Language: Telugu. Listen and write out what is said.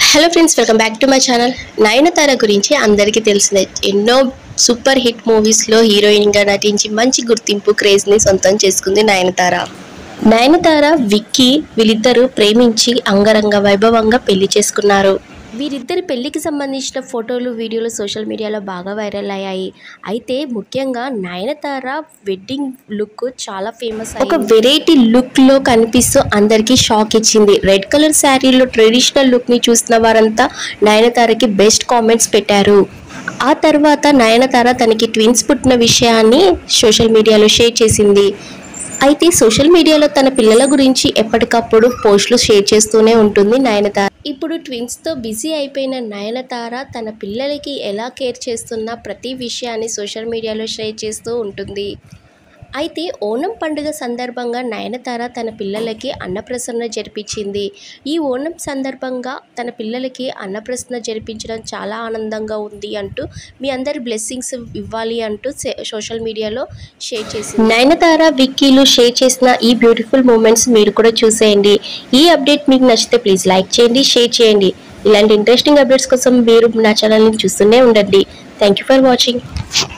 hello friends welcome back to my channel Nayanthara గురించి అందరికీ తెలిసిందే ఎన్నో సూపర్ హిట్ మూవీస్లో హీరోయిన్గా నటించి మంచి గుర్తింపు క్రేజ్ని సొంతం చేసుకుంది నయనతార నయనతార విక్కీ వీళ్ళిద్దరూ ప్రేమించి అంగరంగ వైభవంగా పెళ్లి చేసుకున్నారు వీరిద్దరి పెళ్లికి సంబంధించిన ఫోటోలు వీడియోలు సోషల్ మీడియాలో బాగా వైరల్ అయ్యాయి అయితే ముఖ్యంగా నయనతార వెడ్డింగ్ లుక్ చాలా ఫేమస్ ఒక వెరైటీ లుక్ లో కనిపిస్తూ అందరికీ షాక్ ఇచ్చింది రెడ్ కలర్ శారీలో ట్రెడిషనల్ లుక్ ని చూసిన వారంతా నయనతారకి బెస్ట్ కామెంట్స్ పెట్టారు ఆ తర్వాత నయనతార తనకి ట్విన్స్ పుట్టిన విషయాన్ని సోషల్ మీడియాలో షేర్ చేసింది అయితే సోషల్ మీడియాలో తన పిల్లల గురించి ఎప్పటికప్పుడు పోస్టులు షేర్ చేస్తూనే ఉంటుంది నయనతార ఇప్పుడు ట్విన్స్తో బిజీ అయిపోయిన నయనతార తన పిల్లలకి ఎలా కేర్ చేస్తున్న ప్రతి విషయాన్ని సోషల్ మీడియాలో షేర్ చేస్తూ ఉంటుంది అయితే ఓణం పండుగ సందర్భంగా నయనతార తన పిల్లలకి అన్నప్రసన్న జరిపించింది ఈ ఓణం సందర్భంగా తన పిల్లలకి అన్నప్రసన్న జరిపించడం చాలా ఆనందంగా ఉంది అంటూ మీ అందరి బ్లెస్సింగ్స్ ఇవ్వాలి అంటూ సే- సోషల్ మీడియాలో షేర్ చేసింది నయనతార విక్కీలు షేర్ చేసిన ఈ బ్యూటిఫుల్ మూమెంట్స్ మీరు కూడా చూసేయండి ఈ అప్డేట్ మీకు నచ్చితే ప్లీజ్ లైక్ చేయండి షేర్ చేయండి ఇలాంటి ఇంట్రెస్టింగ్ అప్డేట్స్ కోసం మీరు నా ఛానల్ని చూస్తూనే ఉండండి థ్యాంక్ యూ ఫర్ వాచింగ్